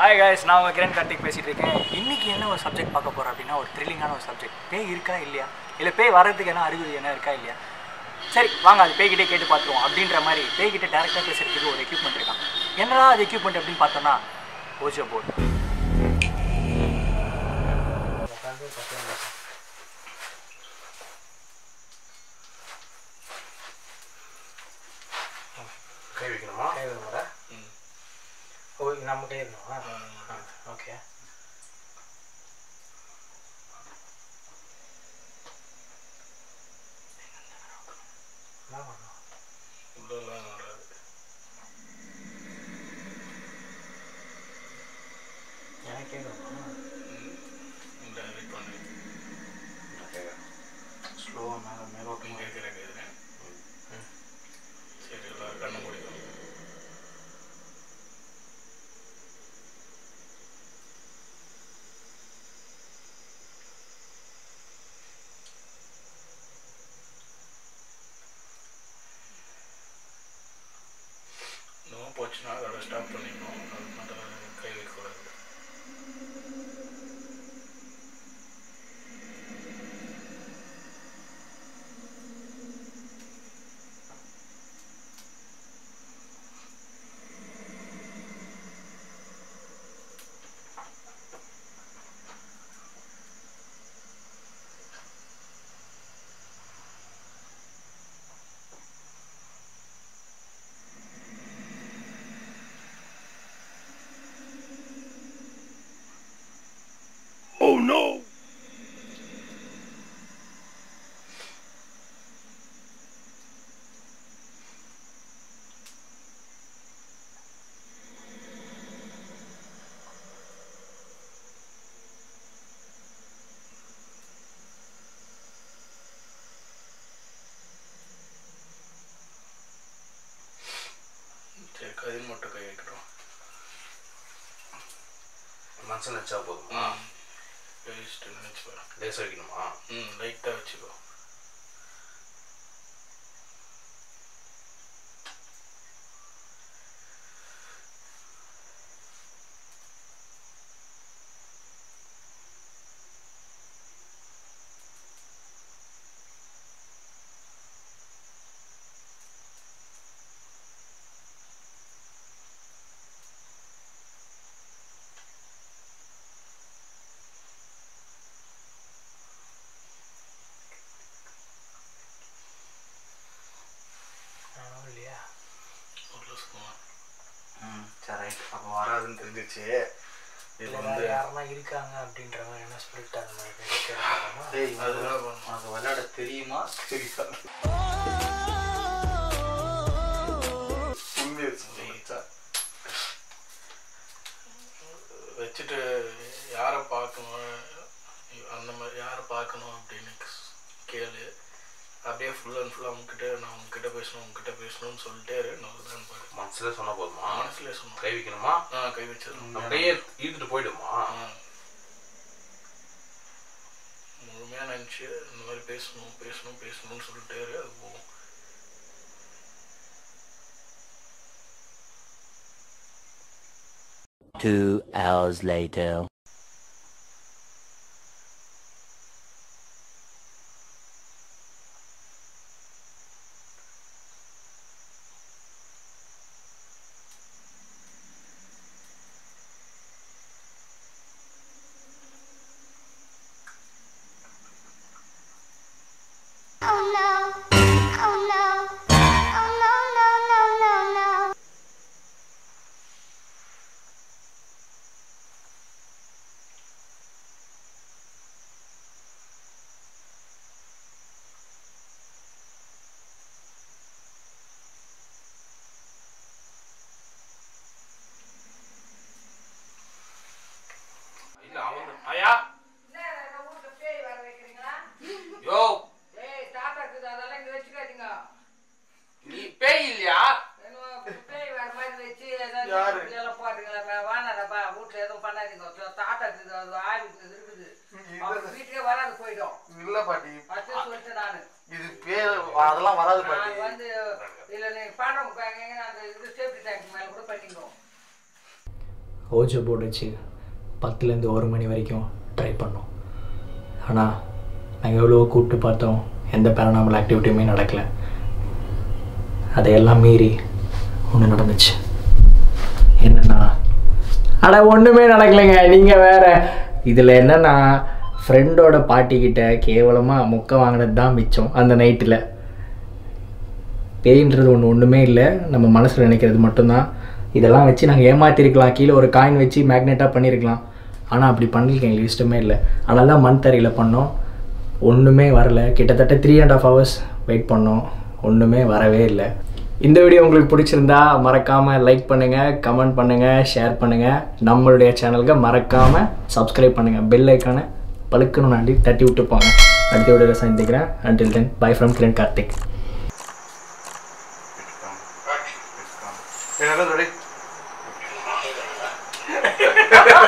Hi guys நான் உங்கள் கிரண் கார்த்திக் பேசிகிட்டு இருக்கேன் இன்றைக்கி என்ன ஒரு சப்ஜெக்ட் பார்க்க போகிறோம் அப்படின்னா ஒரு த்ரில்லிங்கான ஒரு சப்ஜெக்ட் பேய் இருக்கா இல்லையா இல்லை பேய் வர்றதுக்கு என்ன அறிகுறி என்ன இருக்கா இல்லையா சரி வாங்க அது பேய்கிட்டே கேட்டு பார்த்துருவோம் அப்படின்ற மாதிரி பேய்கிட்ட டேரெக்டாக பேசுறதுக்கு ஒரு எக்யூப்மெண்ட் இருக்கான் என்னடா அது எக்யூப்மெண்ட் அப்படின்னு பார்த்தோன்னா ஓஜோ போர்டு கை வைக்கணுமா கை விடுமுறை ஓ நம்ம கை இருக்கணுமா ஓகே என்ன பண்ணணும் உள்ளெல்லாம் வராது எனக்கு கேட்கணுமா இந்த வெயிட் பண்ணி ஸ்லோவாக மேலே மேலோட்டமாக கேட்குறேன் கேட்குறேன் சரி எல்லாம் கண்ணு முடியும் நோ போச்சுன்னா அதோட ஸ்டாப் பண்ணிடணும் அது மட்டும் கை வைக்கக்கூடாது சரி கதிர் மட்டும் கை வைக்கிறோம் மனசில் வச்சா போதுமா வச்சுட்டு நினச்சி பாரு லேசாக வைக்கணுமா ம் லைட்டாக வச்சுக்கோ ஆனும் இல்லையா உள்ள சும்மா ம் சரி ரைட் அப்போ வராதுன்னு தெரிஞ்சிச்சு இது இல்லை வந்து வேறு யாருன்னா இருக்காங்க அப்படின்ற மாதிரி என்ன ஸ்பிரிட் அந்த மாதிரி கேட்கலாமா டேய் அதுதான் அது பண்ணணும். உனக்கு விளையாட தெரியுமா தெரியாது உண்மையை சொல்லிச்சா வச்சுட்டு யாரை பார்க்கணும் அந்த மாதிரி யாரை பார்க்கணும் அப்படின்னு கேளு அப்படியே ஃபுல் அண்ட் ஃபுல் அவங்ககிட்ட நான் உங்ககிட்ட பேசணும் உங்ககிட்ட பேசணும்னு சொல்லிட்டே இரு நான் தான் பாரு மனசுல சொன்னா போதுமா மனசுல சொன்னோம் கை வைக்கணுமா ஆ கை வச்சிடணும் அப்படியே இழுத்துட்டு போயிடுமா முழுமையாக நினச்சி இந்த மாதிரி பேசணும் பேசணும் பேசணும்னு சொல்லிட்டே இரு அது போகும் Two hours later. Oh no. Oh no. Oh no, no, no, no, no. இல்ல அவங்க ஐயா யோ நீ பேய் இல்லையா யாரு? வீட்டுக்கே வராது போயிடும் இல்ல பாட்டி ஃபர்ஸ்ட் சொல்லிட்டு நானு இது பேர் அதெல்லாம் வராது நான் பாட்டி வந்து இதுல நீ பணம் அந்த இது சேஃப்டி டேங்க் மேல கூட பண்ணிக்கோ ஓஜோ போர்டு வச்சு பத்துலேருந்து ஒரு மணி வரைக்கும் ட்ரை பண்ணோம் ஆனால் நாங்கள் எவ்வளோ கூப்பிட்டு பார்த்தோம் எந்த பேரனாமல் ஆக்டிவிட்டியுமே நடக்கலை அதையெல்லாம் மீறி ஒன்று நடந்துச்சு என்னன்னா அட ஒன்றுமே நடக்கலைங்க நீங்கள் வேற இதில் என்னன்னா ஃப்ரெண்டோட பாட்டிக்கிட்ட கேவலமாக மொக்க வாங்கினது தான் மிச்சம் அந்த நைட்டில் பேயின்றது ஒன்று ஒன்றுமே இல்லை நம்ம மனசில் நினைக்கிறது மட்டும்தான் இதெல்லாம் வச்சு நாங்கள் ஏமாத்திருக்கலாம் கீழே ஒரு காயின் வச்சு மேக்னெட்டாக பண்ணியிருக்கலாம் ஆனால் அப்படி பண்ணிருக்க எங்களுக்கு இஷ்டமே இல்லை அதனால தான் மண் தரையில் பண்ணோம் ஒன்றுமே வரல கிட்டத்தட்ட three and half hours wait பண்ணோம் ஒன்றுமே வரவே இல்லை இந்த வீடியோ உங்களுக்கு பிடிச்சிருந்தா மறக்காமல் லைக் பண்ணுங்கள் கமெண்ட் பண்ணுங்கள் ஷேர் பண்ணுங்கள் நம்மளுடைய சேனலுக்கு மறக்காமல் சப்ஸ்கிரைப் பண்ணுங்கள் பெல் ஐக்கானை பழுக்கணும் நாண்டி தட்டி விட்டு போங்க அடுத்த வீடியோவில் சந்திக்கிறேன் until then bye from Kiran Karthik என்னடா